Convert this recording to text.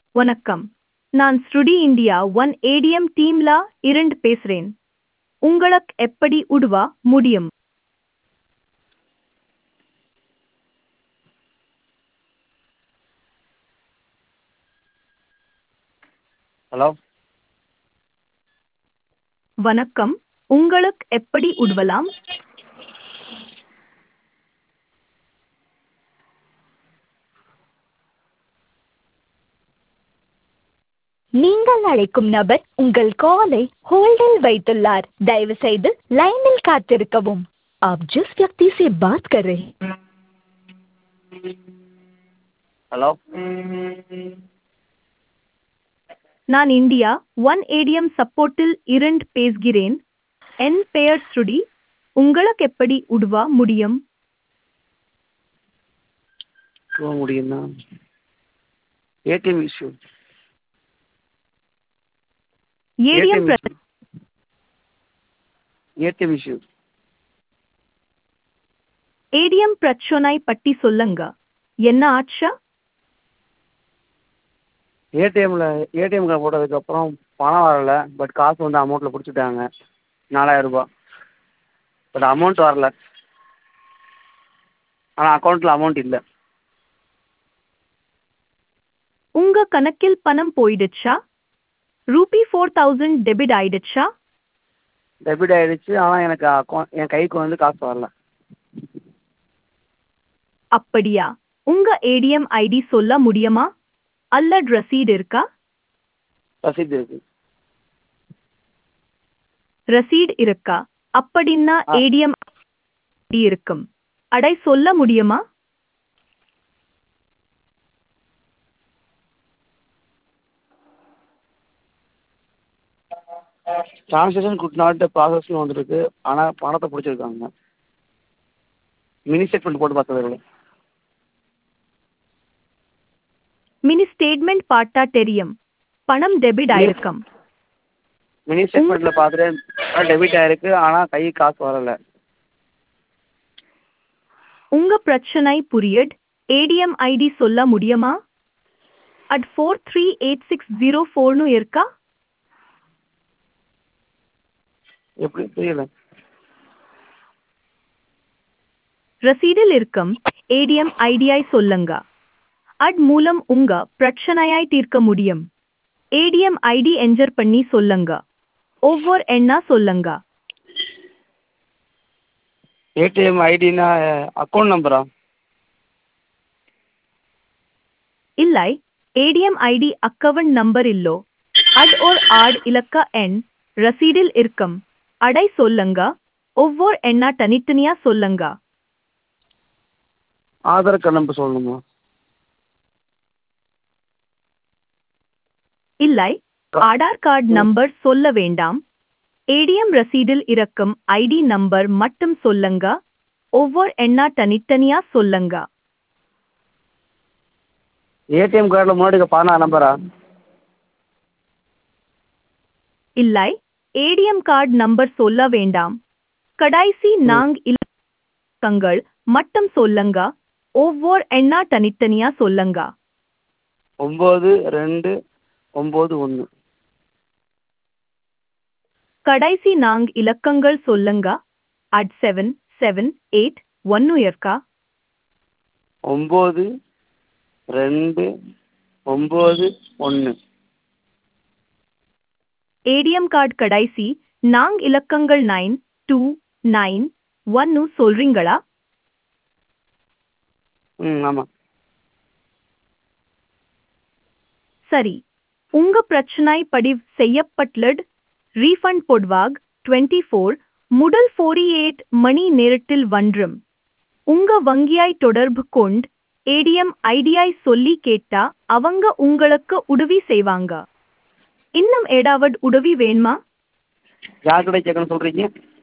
வணக்கம் நான் ஸ்ருடி இந்தியா ஒன் ஏடிஎம் டீம்ல இருந்து பேசுறேன் உங்களுக்கு எப்படி உதவ முடியும் ஹலோ வணக்கம் உங்களுக்கு எப்படி உதவலாம் நீங்கள் அழைக்கும் நபர் உங்கள் காலை होल्डिल வைத்துள்ளார் தயவு செய்து லைனில் காத்திருக்கவும் आप जिस व्यक्ति से बात कर रहे हैं ஹலோ நான் இந்தியா ஒன் ஏடிஎம் சப்போர்ட்டில் இருந்து பேசுகிறேன் என் பெயர் ஸ்ருடி உங்களுக்கு எப்படி உதவ முடியும் போக முடியும்னா ATM issue ATM ATM ATM issue ATM பிரச்சனை பற்றி சொல்லுங்க என்ன ஆச்சா ஏடிஎம்ல ஏடிஎம் கார்டு போட்டதுக்கப்புறம் பணம் வரல பட் காசு வந்து அமௌண்ட்டில் பிடிச்சிட்டாங்க நாலாயிரம் ரூபாய் பட் அமௌண்ட் வரல ஆனால் அக்கௌண்ட்டில் அமௌண்ட் இல்லை உங்க கணக்கில் பணம் போயிடுச்சா ரூபி ஃபோர் தௌசண்ட் டெபிட் ஆயிடுச்சா டெபிட் ஆயிடுச்சு ஆனால் எனக்கு அக்கௌண்ட் என் கைக்கு வந்து காசு வரல அப்படியா உங்க ஏடிஎம் ஐடி சொல்ல முடியுமா அல்லது ரசீது இருக்கா ரசீது இருக்கு ரசீட் இருக்கா அப்படின்னா ஆ. ஏடிஎம் ஐடி இருக்கும் அடை சொல்ல முடியுமா டிரான்சாக்ஷன் குட் நாட் ப்ராசஸ்னு வந்துருக்கு ஆனால் பணத்தை பிடிச்சிருக்காங்க மினி ஸ்டேட்மெண்ட் போட்டு பார்த்தது மினி ஸ்டேட்மெண்ட் பார்த்தா தெரியும் பணம் டெபிட் ஆயிருக்கும் மினி ஸ்டேட்மெண்ட்டில் பார்த்துட்டு டெபிட் ஆயிருக்கு ஆனால் கை காசு வரல உங்க பிரச்சனை புரியட் ஏடிஎம் ஐடி சொல்ல முடியுமா at four three eight six zero ஃபோர்னு இருக்கா எப்படி புரியல ரசீடில் இருக்கும் ஏடிஎம் ஐடியை சொல்லுங்க அட் மூலம் உங்க பிரச்சனையாய் தீர்க்க முடியும் ஏடிஎம் ஐடி என்ஜர் பண்ணி சொல்லுங்க ஒவ்வொரு எண்ணா சொல்லுங்க ஏடிஎம் ஐடினா அக்கௌண்ட் நம்பரா இல்லை ஏடிஎம் ஐடி அக்கவுண்ட் நம்பர் இல்லோ அட் ஓர் ஆட் இலக்க எண் ரசீடில் இருக்கும் அடை சொல்லுங்க ஒவ்வொரு எண்ணா தனித்தனியா சொல்லுங்க ஆதார் கார்டு நம்பர் சொல்லணுமா இல்லை ஆதார் கார்டு நம்பர் சொல்ல வேண்டாம் ஏடிஎம் ரசீடில் இருக்கும் ஐடி நம்பர் மட்டும் சொல்லுங்க ஒவ்வொரு எண்ணா தனித்தனியா சொல்லுங்க ஏடிஎம் கார்டில் முன்னாடி இருக்க பதினாறு நம்பரா இல்லை ஏடிஎம் கார்டு நம்பர் சொல்ல வேண்டாம் கடைசி நாங் இலக்கங்கள் மட்டும் சொல்லுங்க ஒவ்வொரு எண்ணா தனித்தனியா சொல்லுங்க ஒம்பது ரெண்டு ஒம்பது ஒன்று கடைசி நாங் இலக்கங்கள் சொல்லுங்க அட் செவன் செவன் எயிட் ஒன்னு இருக்கா ஒம்பது ரெண்டு ஒம்பது ஒன்று ஏடிஎம் கார்டு கடைசி நாங் இலக்கங்கள் நைன் டூ நைன் ஒன்னு சொல்றீங்களா ம் ஆமாம் சரி உங்க பிரச்சனை பதிவு செய்யப்பட்டுள்ளது ரீஃபண்ட் பொதுவாக டுவெண்ட்டி ஃபோர் முதல் ஃபோர்டி எயிட் மணி நேரத்தில் வன்றும் உங்க வங்கியாய் தொடர்பு கொண்டு ஏடிஎம் ஐடியாய் சொல்லி கேட்டா அவங்க உங்களுக்கு உதவி செய்வாங்க இன்னும் ஏதாவது உதவி வேணுமா யார்கிட்ட கேட்கணும்னு சொல்கிறீங்க